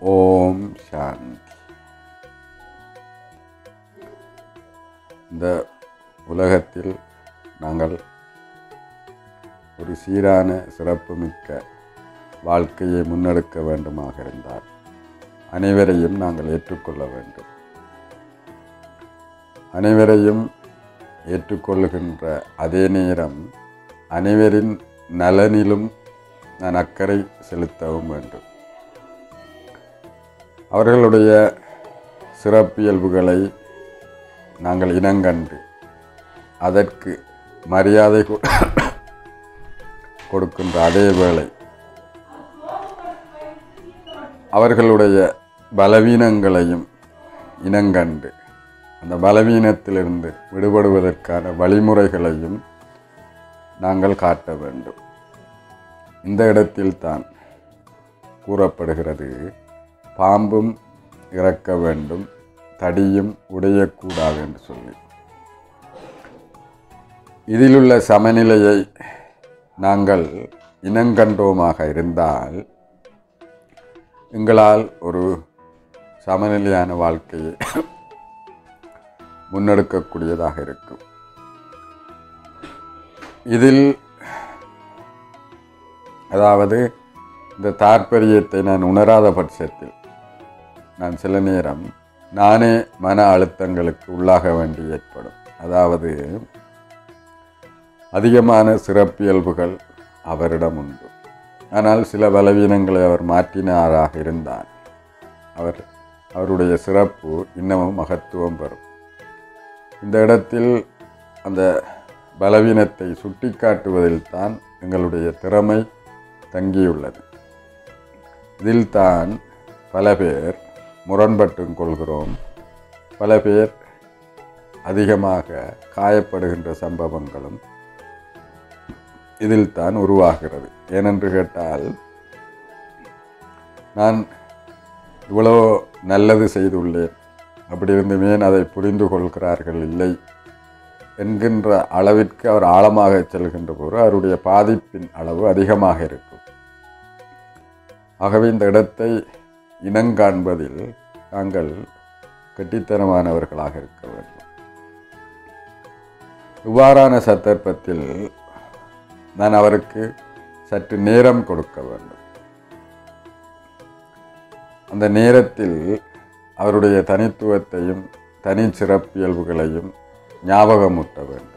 ஓம் சாந்தி இந்த உலகத்தில் நாங்கள் ஒரு சீரான சிறப்புமிக்க வாழ்க்கையை முன்னெடுக்க வேண்டுமாக இருந்தால் அனைவரையும் நாங்கள் ஏற்றுக்கொள்ள வேண்டும் அனைவரையும் ஏற்றுக்கொள்ளுகின்ற அதே நேரம் அனைவரின் நலனிலும் நான் அக்கறை செலுத்தவும் வேண்டும் அவர்களுடைய சிறப்பியல்புகளை நாங்கள் இனங்கண்டு அதற்கு மரியாதை கொ- கொடுக்கின்ற அதே வேளை அவர்களுடைய பலவீனங்களையும் இனங்கண்டு அந்த பலவீனத்திலிருந்து விடுபடுவதற்கான வழிமுறைகளையும் நாங்கள் காட்ட வேண்டும் இந்த இடத்தில்தான் கூறப்படுகிறது பாம்பும் இறக்க வேண்டும் தடியும் உடையக்கூடாது என்று சொல்லி இதிலுள்ள சமநிலையை நாங்கள் இனங்கண்டோமாக இருந்தால் எங்களால் ஒரு சமநிலையான வாழ்க்கையை முன்னெடுக்கக்கூடியதாக இருக்கும் இதில் அதாவது இந்த தாற்பரியத்தை நான் உணராத பட்சத்தில் நான் சில நேரம் நானே மன அழுத்தங்களுக்கு உள்ளாக வேண்டி ஏற்படும் அதாவது அதிகமான சிறப்பியல்புகள் அவரிடம் உண்டு ஆனால் சில பலவீனங்களை அவர் மாற்றினாராக இருந்தால் அவர் அவருடைய சிறப்பு இன்னமும் மகத்துவம் பெறும் இந்த இடத்தில் அந்த பலவீனத்தை சுட்டிக்காட்டுவதில்தான் எங்களுடைய திறமை தங்கியுள்ளது இதில்தான் பல பேர் முரண்பட்டும் கொள்கிறோம் பல பேர் அதிகமாக காயப்படுகின்ற சம்பவங்களும் இதில் தான் உருவாகிறது ஏனென்று கேட்டால் நான் இவ்வளோ நல்லது செய்துள்ளேன் அப்படி இருந்துமே அதை புரிந்து கொள்கிறார்கள் இல்லை என்கின்ற அளவிற்கு அவர் ஆழமாக செல்கின்ற போது அவருடைய பாதிப்பின் அளவு அதிகமாக இருக்கும் ஆகவே இந்த இடத்தை இனங்காண்பதில் நாங்கள் கெட்டித்தனமானவர்களாக இருக்க வேண்டும் இவ்வாறான சந்தர்ப்பத்தில் நான் அவருக்கு சற்று நேரம் கொடுக்க வேண்டும் அந்த நேரத்தில் அவருடைய தனித்துவத்தையும் தனி சிறப்பியல்புகளையும் ஞாபகமூட்ட வேண்டும்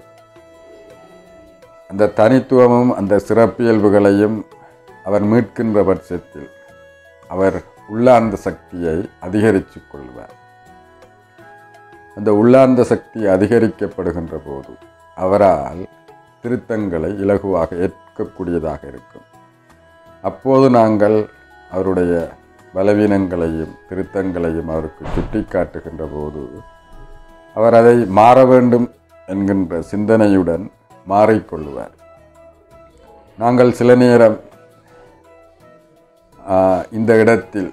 அந்த தனித்துவமும் அந்த சிறப்பியல்புகளையும் அவர் மீட்கின்ற பட்சத்தில் அவர் உள்ளார்ந்த சக்தியை அதிகரித்துக் கொள்வார் அந்த உள்ளார்ந்த சக்தி அதிகரிக்கப்படுகின்ற போது அவரால் திருத்தங்களை இலகுவாக ஏற்கக்கூடியதாக இருக்கும் அப்போது நாங்கள் அவருடைய பலவீனங்களையும் திருத்தங்களையும் அவருக்கு சுட்டிக்காட்டுகின்ற போது அவர் அதை மாற வேண்டும் என்கின்ற சிந்தனையுடன் மாறிக்கொள்வார் நாங்கள் சில நேரம் ஆ, இந்த இடத்தில்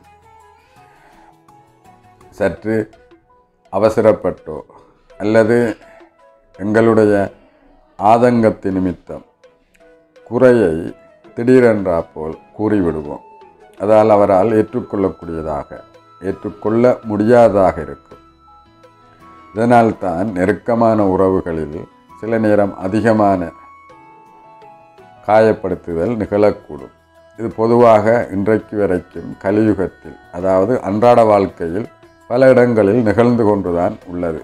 சற்று அவசரப்பட்டோ அல்லது எங்களுடைய ஆதங்கத்து நிமித்தம் குறையை திடீரென்றா போல் கூறிவிடுவோம் அதால் அவரால் ஏற்றுக்கொள்ளக்கூடியதாக ஏற்றுக்கொள்ள முடியாததாக இருக்கும் இதனால்தான் நெருக்கமான உறவுகளில் சில நேரம் அதிகமான காயப்படுத்துதல் நிகழக்கூடும் இது பொதுவாக இன்றைக்கு வரைக்கும் கலியுகத்தில் அதாவது அன்றாட வாழ்க்கையில் பல இடங்களில் நிகழ்ந்து கொண்டுதான் உள்ளது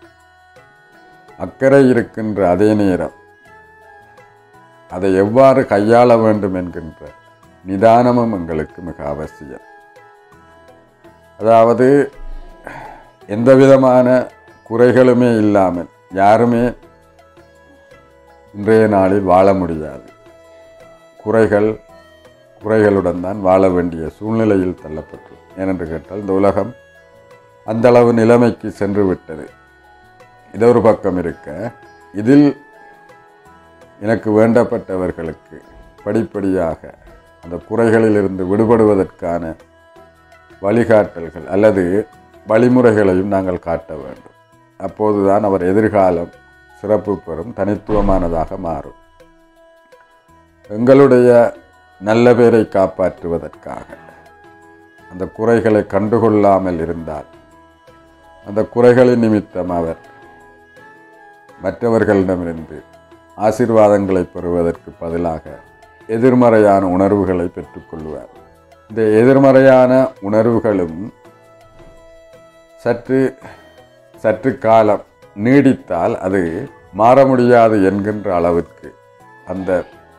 அக்கறை இருக்கின்ற அதே நேரம் அதை எவ்வாறு கையாள வேண்டும் என்கின்ற நிதானமும் எங்களுக்கு மிக அவசியம் அதாவது எந்த விதமான குறைகளுமே இல்லாமல் யாருமே இன்றைய நாளில் வாழ முடியாது குறைகள் குறைகளுடன் தான் வாழ வேண்டிய சூழ்நிலையில் தள்ளப்பட்டு ஏனென்று கேட்டால் இந்த உலகம் அந்த அளவு நிலைமைக்கு சென்று விட்டது இது ஒரு பக்கம் இருக்க இதில் எனக்கு வேண்டப்பட்டவர்களுக்கு படிப்படியாக அந்த குறைகளிலிருந்து விடுபடுவதற்கான வழிகாட்டல்கள் அல்லது வழிமுறைகளையும் நாங்கள் காட்ட வேண்டும் அப்போதுதான் அவர் எதிர்காலம் சிறப்பு பெறும் தனித்துவமானதாக மாறும் எங்களுடைய நல்ல பேரை காப்பாற்றுவதற்காக அந்த குறைகளை கண்டுகொள்ளாமல் இருந்தால் அந்த குறைகளின் நிமித்தம் அவர் மற்றவர்களிடமிருந்து ஆசீர்வாதங்களை பெறுவதற்கு பதிலாக எதிர்மறையான உணர்வுகளை பெற்றுக்கொள்வார் இந்த எதிர்மறையான உணர்வுகளும் சற்று சற்று காலம் நீடித்தால் அது மாற முடியாது என்கின்ற அளவிற்கு அந்த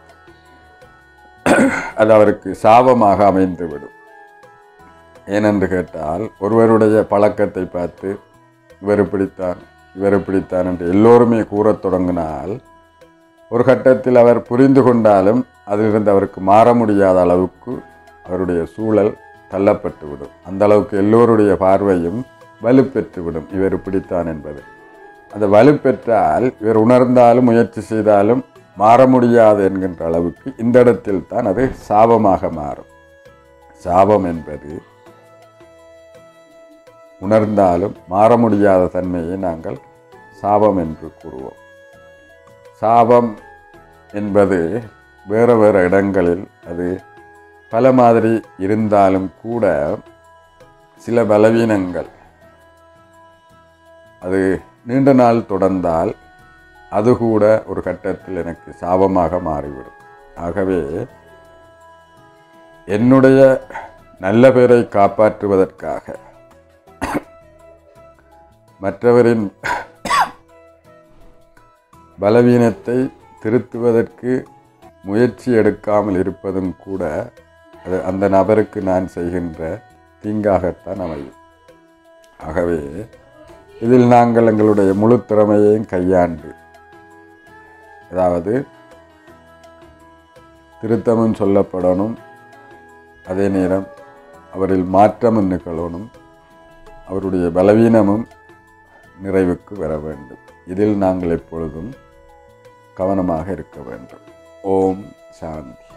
அது அவருக்கு சாபமாக அமைந்துவிடும் ஏனென்று கேட்டால் ஒருவருடைய பழக்கத்தை பார்த்து இவர் இப்படித்தான் இவர் இப்படித்தான் என்று எல்லோருமே கூறத் தொடங்கினால் ஒரு கட்டத்தில் அவர் புரிந்து கொண்டாலும் அதிலிருந்து அவருக்கு மாற முடியாத அளவுக்கு அவருடைய சூழல் தள்ளப்பட்டுவிடும் அந்த அளவுக்கு எல்லோருடைய பார்வையும் வலுப்பெற்றுவிடும் இவர் இப்படித்தான் என்பது அந்த வலுப்பெற்றால் இவர் உணர்ந்தாலும் முயற்சி செய்தாலும் மாற முடியாது என்கின்ற அளவுக்கு இந்த இடத்தில் தான் அது சாபமாக மாறும் சாபம் என்பது உணர்ந்தாலும் மாற முடியாத தன்மையை நாங்கள் சாபம் என்று கூறுவோம் சாபம் என்பது வேறு வேறு இடங்களில் அது பல மாதிரி இருந்தாலும் கூட சில பலவீனங்கள் அது நீண்ட நாள் தொடர்ந்தால் அது கூட ஒரு கட்டத்தில் எனக்கு சாபமாக மாறிவிடும் ஆகவே என்னுடைய நல்ல பேரை காப்பாற்றுவதற்காக மற்றவரின் பலவீனத்தை திருத்துவதற்கு முயற்சி எடுக்காமல் இருப்பதும் கூட அது அந்த நபருக்கு நான் செய்கின்ற தீங்காகத்தான் அமையும் ஆகவே இதில் நாங்கள் எங்களுடைய முழு திறமையையும் கையாண்டு அதாவது திருத்தமும் சொல்லப்படணும் அதே நேரம் அவரில் மாற்றமும் நிகழணும் அவருடைய பலவீனமும் நிறைவுக்கு வர வேண்டும் இதில் நாங்கள் எப்பொழுதும் கவனமாக இருக்க வேண்டும் ஓம் சாந்தி